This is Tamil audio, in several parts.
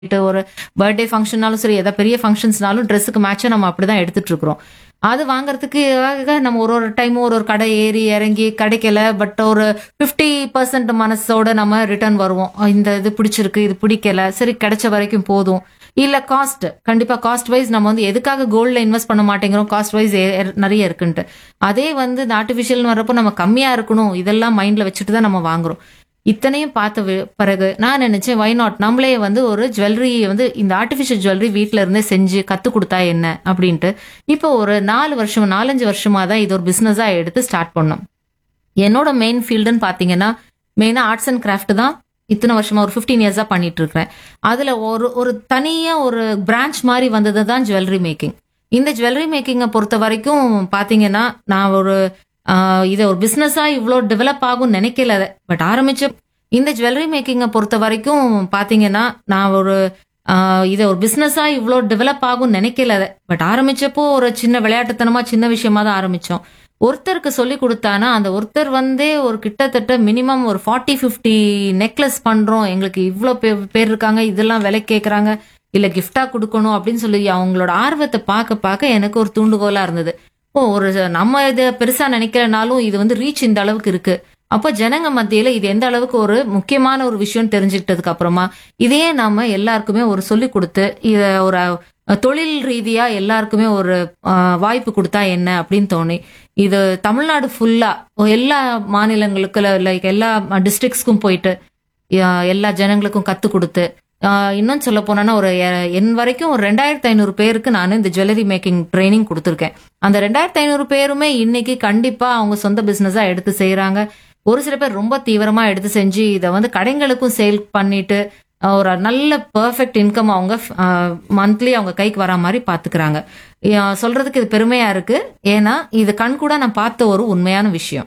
ஒரு பர்த்டே ஃபங்க்ஷன்னாலும் சரி எதாவது பெரிய ஃபங்க்ஷன்ஸ்னாலும் ட்ரெஸ்ஸுக்கு மேட்சாக நம்ம அப்படிதான் எடுத்துட்டு இருக்கிறோம் அது வாங்குறதுக்கு நம்ம ஒரு ஒரு டைம் ஒரு ஒரு கடை ஏறி இறங்கி கிடைக்கல பட் ஒரு ஃபிஃப்டி பர்சன்ட் மனசோட நம்ம ரிட்டர்ன் வருவோம் அஹ் இந்த இது பிடிச்சிருக்கு இது பிடிக்கல சரி கிடைச்ச வரைக்கும் போதும் இல்ல காஸ்ட் கண்டிப்பா காஸ்ட் வைஸ் நம்ம வந்து எதுக்காக கோல்ட்ல இன்வெஸ்ட் பண்ண மாட்டேங்கிறோம் காஸ்ட் வைஸ் நிறைய இருக்குன்ட்டு அதே வந்து இந்த ஆர்டிஃபிஷியல் வரப்போ நம்ம கம்மியா இருக்கணும் இதெல்லாம் மைண்ட்ல வச்சுட்டு தான் நம்ம வாங்குறோம் இத்தனையும் பார்த்த வி- பிறகு நான் நினைச்சேன் வை நாட் நம்மளே வந்து ஒரு ஜுவல்லரி வந்து இந்த ஆர்டிஃபிஷியல் ஜுவல்லரி வீட்ல இருந்தே செஞ்சு கத்து கொடுத்தா என்ன அப்படின்ட்டு இப்போ ஒரு நாலு வருஷம் நாலஞ்சு வருஷமா தான் இது ஒரு பிசினஸா எடுத்து ஸ்டார்ட் பண்ணோம் என்னோட மெயின் ஃபீல்டுன்னு பாத்தீங்கன்னா மெயினா ஆர்ட்ஸ் அண்ட் கிராஃப்ட் தான் இத்தனை வருஷமா ஒரு 15 இயர்ஸா பண்ணிட்டு இருக்கிறேன் அதுல ஒரு ஒரு தனியா ஒரு பிரான்ச் மாதிரி வந்தது தான் ஜுவல்லரி மேக்கிங் இந்த ஜுவல்லரி மேக்கிங்கை பொறுத்த வரைக்கும் பாத்தீங்கன்னா நான் ஒரு ஆஹ், இதை ஒரு பிசினஸா இவ்வளோ டெவலப் ஆகும்னு நினைக்கல பட் ஆரம்பிச்ச இந்த ஜுவல்லரி மேக்கிங்கை பொறுத்த வரைக்கும் பாத்தீங்கன்னா நான் ஒரு ஆஹ், இதை ஒரு பிசினஸா இவ்வளோ டெவலப் ஆகும்னு நினைக்கல பட் ஆரம்பிச்சப்போ ஒரு சின்ன விளையாட்டுத்தனமா சின்ன விஷயமா தான் ஆரம்பிச்சோம் ஒருத்தருக்கு சொல்லி கொடுத்தானா அந்த ஒருத்தர் வந்தே ஒரு கிட்டத்தட்ட மினிமம் ஒரு ஃபார்ட்டி ஃபிஃப்டி நெக்லஸ் பண்றோம் எங்களுக்கு இவ்வளோ பேர் இருக்காங்க இதெல்லாம் விலை கேட்குறாங்க இல்ல கிஃப்டா கொடுக்கணும் அப்படின்னு சொல்லி அவங்களோட ஆர்வத்தை பார்க்க பார்க்க எனக்கு ஒரு தூண்டுகோலா இருந்தது ஓ ஒரு நம்ம இதை பெருசா நினைக்கிறனாலும் இது வந்து ரீச் இந்த அளவுக்கு இருக்கு அப்போ ஜனங்க மத்தியில இது எந்த அளவுக்கு ஒரு முக்கியமான ஒரு விஷயம் தெரிஞ்சுக்கிட்டதுக்கு அப்புறமா இதையே நாம எல்லாருக்குமே ஒரு சொல்லி கொடுத்து இத ஒரு அஹ், தொழில் ரீதியா எல்லாருக்குமே ஒரு அஹ், வாய்ப்பு கொடுத்தா என்ன அப்படின்னு தோணி இது தமிழ்நாடு ஃபுல்லா எல்லா மாநிலங்களுக்கு லைக் எல்லா டிஸ்ட்ரிக்ஸ்க்கும் போயிட்டு அஹ், எல்லா ஜனங்களுக்கும் கத்து கொடுத்து ஆஹ் இன்னும் சொல்ல போனோன்னா ஒரு எ- என் வரைக்கும் ஒரு ரெண்டாயிரத்தி ஐநூறு பேருக்கு நான் இந்த ஜுவல்லரி மேக்கிங் ட்ரைனிங் கொடுத்துருக்கேன் அந்த ரெண்டாயிரத்தி ஐநூறு பேருமே இன்னைக்கு கண்டிப்பா அவங்க சொந்த பிசினஸா எடுத்து செய்யறாங்க ஒரு சில பேர் ரொம்ப தீவிரமா எடுத்து செஞ்சு இதை வந்து கடைங்களுக்கும் சேல் பண்ணிட்டு ஆஹ் ஒரு நல்ல பெர்ஃபெக்ட் இன்கம் அவங்க மந்த்லி அவங்க கைக்கு வரா மாதிரி பாத்துக்கிறாங்க ஆஹ் சொல்றதுக்கு இது பெருமையா இருக்கு ஏன்னா இது கண் கூட நான் பார்த்த ஒரு உண்மையான விஷயம்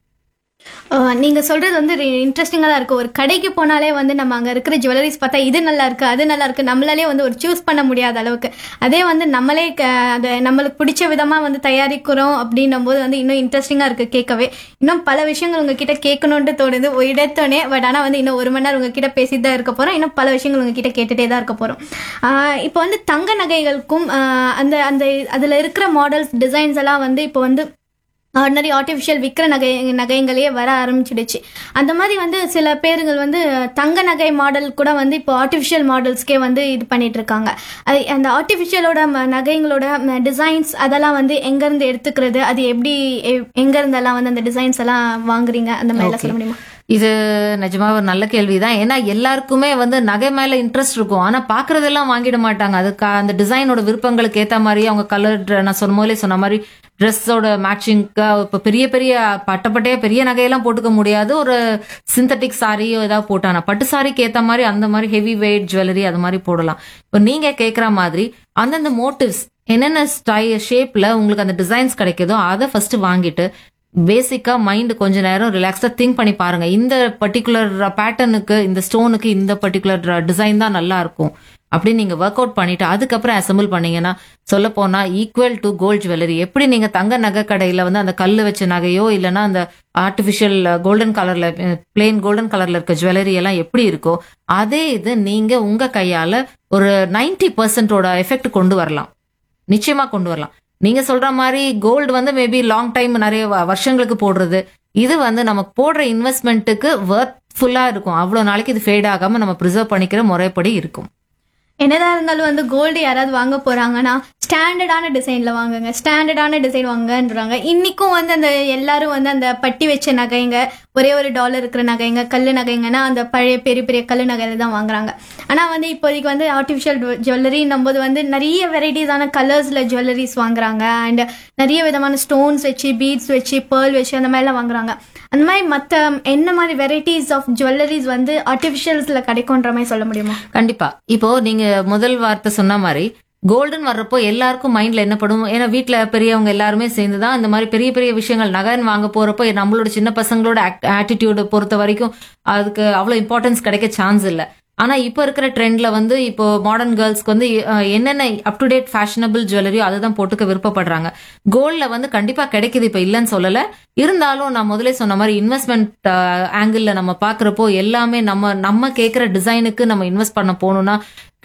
அஹ் நீங்க சொல்றது வந்து இன்ட்ரெஸ்டிங்கா தான் இருக்கு ஒரு கடைக்கு போனாலே வந்து நம்ம அங்க இருக்கிற ஜுவல்லரிஸ் பார்த்தா இது நல்லா இருக்கு அது நல்லா இருக்கு நம்மளாலே வந்து ஒரு சூஸ் பண்ண முடியாத அளவுக்கு அதே வந்து நம்மளே க- அதை நம்மளுக்கு பிடிச்ச விதமா வந்து தயாரிக்கிறோம் அப்படின்னும் போது வந்து இன்னும் இன்ட்ரெஸ்டிங்கா இருக்கு கேட்கவே இன்னும் பல விஷயங்கள் உங்ககிட்ட கேட்கணும்னு தோணுது ஒரு இடத்தோனே பட் ஆனா வந்து இன்னும் ஒரு மணி நேரம் உங்ககிட்ட பேசிட்டு தான் இருக்க போறோம் இன்னும் பல விஷயங்கள் உங்ககிட்ட கேட்டுட்டே தான் இருக்க போறோம் ஆஹ் இப்போ வந்து தங்க நகைகளுக்கும் ஆஹ் அந்த அந்த அதுல இருக்கிற மாடல்ஸ் டிசைன்ஸ் எல்லாம் வந்து இப்போ வந்து ஆர்டினரி ஆர்டிஃபிஷியல் விற்கிற நகை நகைங்களே வர ஆரம்பிச்சிடுச்சு அந்த மாதிரி வந்து சில பேருங்கள் வந்து தங்க நகை மாடல் கூட வந்து இப்போ ஆர்டிஃபிஷியல் மாடல்ஸ்க்கே வந்து இது பண்ணிட்டு இருக்காங்க அது அந்த ஆர்டிஃபிஷியலோட நகைங்களோட டிசைன்ஸ் அதெல்லாம் வந்து எங்கேருந்து எடுத்துக்கிறது அது எப்படி எ- எங்க இருந்தெல்லாம் வந்து அந்த டிசைன்ஸ் எல்லாம் வாங்குறீங்க அந்த மாதிரிலாம் சொல்ல முடியுமா இது நிஜமா ஒரு நல்ல கேள்விதான் ஏன்னா எல்லாருக்குமே வந்து நகை மேல இன்ட்ரெஸ்ட் இருக்கும் ஆனா பாக்குறதெல்லாம் வாங்கிட மாட்டாங்க அதுக்கு அந்த டிசைனோட விருப்பங்களுக்கு ஏத்த மாதிரி அவங்க கலர் நான் சொன்ன போதே சொன்ன மாதிரி ட்ரெஸ்ஸோட மேட்சிங்க்கு இப்ப பெரிய பெரிய பட்டப்பட்டையா பெரிய நகையெல்லாம் போட்டுக்க முடியாது ஒரு சிந்தட்டிக் சாரியோ ஏதாவது போட்டானா பட்டு சாரிக்கு ஏத்த மாதிரி அந்த மாதிரி ஹெவி வெயிட் ஜுவல்லரி அது மாதிரி போடலாம் இப்போ நீங்க கேக்குற மாதிரி அந்தந்த மோட்டிவ்ஸ் என்னென்ன ஸ்டை ஷேப்ல உங்களுக்கு அந்த டிசைன்ஸ் கிடைக்குதோ அதை ஃபர்ஸ்ட் வாங்கிட்டு பேசிக்கா மைண்ட் கொஞ்ச நேரம் ரிலாக்ஸ்டா திங்க் பண்ணி பாருங்க இந்த பர்டிகுலர் பேட்டர்னுக்கு இந்த ஸ்டோனுக்கு இந்த பர்டிகுலர் டிசைன் தான் நல்லா இருக்கும் அப்படின்னு நீங்க ஒர்க் அவுட் பண்ணிட்டு அதுக்கப்புறம் அசம்பிள் பண்ணீங்கன்னா சொல்ல போனா ஈக்குவல் டு கோல்ட் ஜுவல்லரி எப்படி நீங்க தங்க நகை கடையில வந்து அந்த கல்லு வச்ச நகையோ இல்லைன்னா அந்த ஆர்டிபிஷியல் கோல்டன் கலர்ல பிளெயின் கோல்டன் கலர்ல இருக்க ஜுவல்லரி எல்லாம் எப்படி இருக்கோ அதே இது நீங்க உங்க கையால ஒரு 90% பர்சன்டோட எஃபெக்ட் கொண்டு வரலாம் நிச்சயமா கொண்டு வரலாம் நீங்க சொல்ற மாதிரி கோல்டு வந்து மேபி லாங் டைம் நிறைய வ- வருஷங்களுக்கு போடுறது இது வந்து நமக்கு போடுற இன்வெஸ்ட்மெண்ட்டுக்கு ஒர்த்ஃபுல்லா இருக்கும் அவ்வளவு நாளைக்கு இது ஃபேட் ஆகாம நம்ம ப்ரிசர்வ் பண்ணிக்கிற முறைப்படி இருக்கும் என்னதான் இருந்தாலும் வந்து கோல்டு யாராவது வாங்க போறாங்கன்னா ஸ்டாண்டர்டான டிசைன்ல வாங்குங்க ஸ்டாண்டர்டான டிசைன் வாங்கன்றாங்க இன்னைக்கும் வந்து அந்த எல்லாரும் வந்து அந்த பட்டி வச்ச நகைங்க ஒரே ஒரு டாலர் இருக்கிற நகைங்க கல்லு நகைங்கன்னா அந்த பழைய பெரிய பெரிய கல்லு நகையில தான் வாங்குறாங்க ஆனா வந்து இப்போதைக்கு வந்து ஆர்டிஃபிஷியல் ஜுவல்லரின்னும் போது வந்து நிறைய வெரைட்டிஸான கலர்ஸ்ல ஜுவல்லரிஸ் வாங்குறாங்க அண்ட் நிறைய விதமான ஸ்டோன்ஸ் வச்சு பீட்ஸ் வச்சு பேர்ல் வச்சு அந்த மாதிரிலாம் வாங்குறாங்க அந்த மாதிரி மற்ற என்ன மாதிரி வெரைட்டிஸ் ஆஃப் ஜுவல்லரிஸ் வந்து ஆர்டிஃபிஷியல்ஸ்ல கிடைக்கும்ன்ற மாதிரி சொல்ல முடியுமா கண்டிப்பா இப்போ நீங்க முதல் வார்த்தை சொன்ன மாதிரி கோல்டன் வர்றப்போ எல்லாருக்கும் மைண்ட்ல என்ன படும் ஏன்னா வீட்ல பெரியவங்க எல்லாருமே சேர்ந்து தான் இந்த மாதிரி பெரிய பெரிய விஷயங்கள் நகன் வாங்க போறப்போ நம்மளோட சின்ன பசங்களோட ஆட்டிடியூட பொறுத்த வரைக்கும் அதுக்கு அவ்வளவு இம்பார்ட்டன்ஸ் கிடைக்க சான்ஸ் இல்ல ஆனா இப்போ இருக்கிற ட்ரெண்ட்ல வந்து இப்போ மாடர்ன் கேர்ள்ஸ்க்கு வந்து அஹ், என்னென்ன அப் டு டேட் ஃபேஷனபிள் ஜுவல்லரியோ அதை தான் போட்டுக்க விருப்பப்படுறாங்க கோல்ட்ல வந்து கண்டிப்பா கிடைக்குது இப்ப இல்லைன்னு சொல்லல இருந்தாலும் நான் முதல்ல சொன்ன மாதிரி இன்வெஸ்ட்மெண்ட் ஆங்கிள் நம்ம பாக்குறப்போ எல்லாமே நம்ம நம்ம கேட்கிற டிசைனுக்கு நம்ம இன்வெஸ்ட் பண்ண போகணும்னா